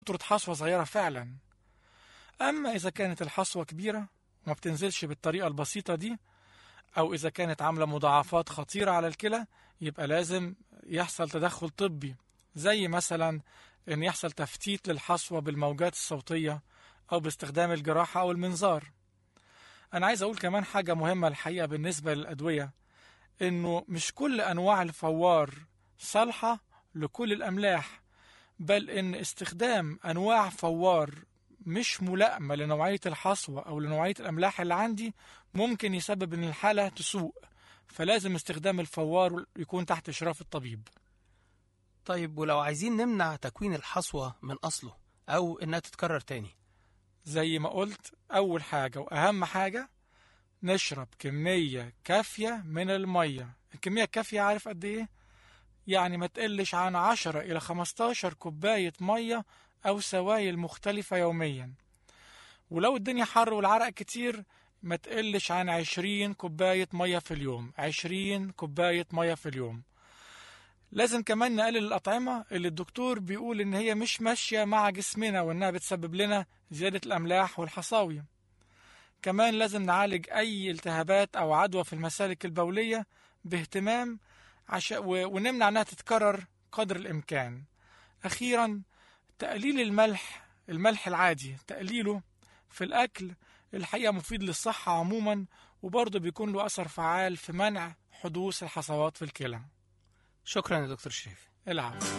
تطرد حصوة صغيرة فعلا أما إذا كانت الحصوة كبيرة وما بتنزلش بالطريقة البسيطة دي أو إذا كانت عاملة مضاعفات خطيرة على الكلى يبقى لازم يحصل تدخل طبي زي مثلا إن يحصل تفتيت للحصوة بالموجات الصوتية أو باستخدام الجراحة أو المنظار أنا عايز أقول كمان حاجة مهمة الحقيقة بالنسبة للأدوية إنه مش كل أنواع الفوار صالحة لكل الأملاح بل إن استخدام أنواع فوار مش ملائمة لنوعية الحصوة أو لنوعية الأملاح اللي عندي ممكن يسبب إن الحالة تسوء فلازم استخدام الفوار يكون تحت إشراف الطبيب طيب ولو عايزين نمنع تكوين الحصوة من أصله أو إنها تتكرر تاني زي ما قلت أول حاجة وأهم حاجة نشرب كمية كافية من المية الكمية الكافية عارف قد إيه؟ يعني ما تقلش عن 10 إلى 15 كوباية مية أو سوائل مختلفة يوميا ولو الدنيا حر والعرق كتير ما تقلش عن 20 كوباية مية في اليوم 20 كوباية مية في اليوم لازم كمان نقلل الأطعمة اللي الدكتور بيقول إن هي مش ماشية مع جسمنا وإنها بتسبب لنا زيادة الأملاح والحصاوي كمان لازم نعالج أي التهابات أو عدوى في المسالك البولية باهتمام عشان ونمنع إنها تتكرر قدر الإمكان أخيرا تقليل الملح الملح العادي تقليله في الأكل الحقيقة مفيد للصحة عموما وبرضه بيكون له أثر فعال في منع حدوث الحصوات في الكلى شكرا يا دكتور شريف العفو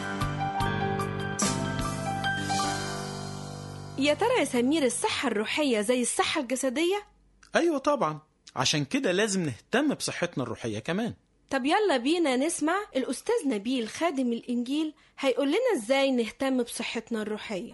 يا ترى يا سمير الصحة الروحية زي الصحة الجسدية؟ أيوة طبعا عشان كده لازم نهتم بصحتنا الروحية كمان طب يلا بينا نسمع الأستاذ نبيل خادم الإنجيل هيقول لنا إزاي نهتم بصحتنا الروحية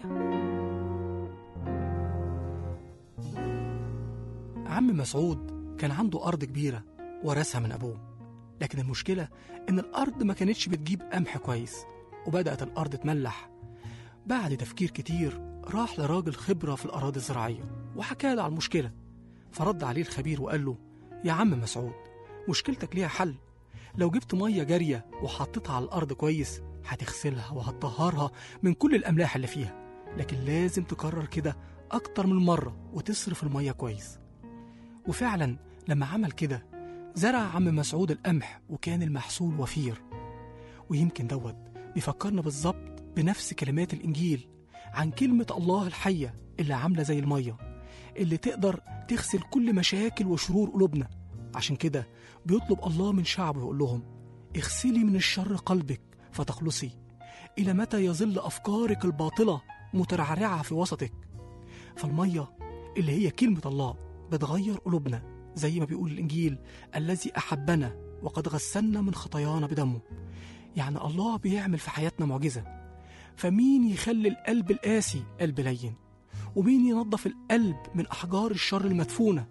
عم مسعود كان عنده أرض كبيرة ورثها من أبوه لكن المشكلة إن الأرض ما كانتش بتجيب قمح كويس وبدأت الأرض تملح بعد تفكير كتير راح لراجل خبرة في الأراضي الزراعية وحكى له على المشكلة فرد عليه الخبير وقال له يا عم مسعود مشكلتك ليها حل لو جبت مية جارية وحطيتها على الأرض كويس هتغسلها وهتطهرها من كل الأملاح اللي فيها لكن لازم تكرر كده أكتر من مرة وتصرف المية كويس وفعلا لما عمل كده زرع عم مسعود القمح وكان المحصول وفير ويمكن دوت بيفكرنا بالظبط بنفس كلمات الإنجيل عن كلمة الله الحية اللي عاملة زي المية اللي تقدر تغسل كل مشاكل وشرور قلوبنا عشان كده بيطلب الله من شعبه يقول لهم اغسلي من الشر قلبك فتخلصي إلى متى يظل أفكارك الباطلة مترعرعة في وسطك فالمية اللي هي كلمة الله بتغير قلوبنا زي ما بيقول الإنجيل الذي أحبنا وقد غسلنا من خطايانا بدمه يعني الله بيعمل في حياتنا معجزة فمين يخلي القلب القاسي قلب لين ومين ينظف القلب من أحجار الشر المدفونة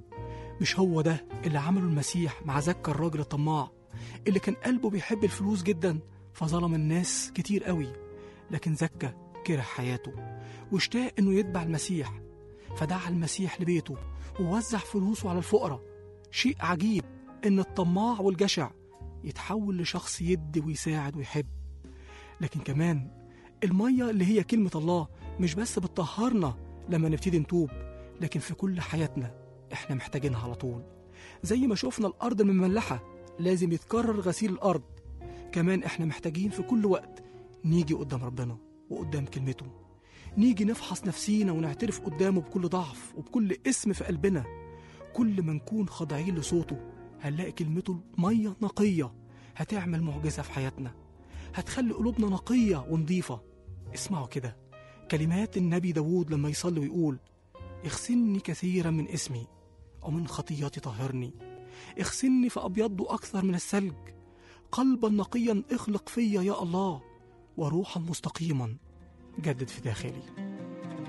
مش هو ده اللي عمله المسيح مع زكا الراجل الطماع اللي كان قلبه بيحب الفلوس جدا فظلم الناس كتير قوي لكن زكا كره حياته واشتاق انه يتبع المسيح فدعا المسيح لبيته ووزع فلوسه على الفقراء شيء عجيب ان الطماع والجشع يتحول لشخص يدي ويساعد ويحب لكن كمان المية اللي هي كلمة الله مش بس بتطهرنا لما نبتدي نتوب لكن في كل حياتنا احنا محتاجينها على طول زي ما شفنا الأرض المملحة لازم يتكرر غسيل الأرض كمان احنا محتاجين في كل وقت نيجي قدام ربنا وقدام كلمته نيجي نفحص نفسينا ونعترف قدامه بكل ضعف وبكل اسم في قلبنا كل ما نكون خاضعين لصوته هنلاقي كلمته مية نقية هتعمل معجزة في حياتنا هتخلي قلوبنا نقية ونظيفة اسمعوا كده كلمات النبي داوود لما يصلي ويقول اغسلني كثيرا من اسمي ومن خطياتي طهرني اغسلني فأبيض أكثر من الثلج قلبا نقيا اخلق فيا يا الله وروحا مستقيما جدد في داخلي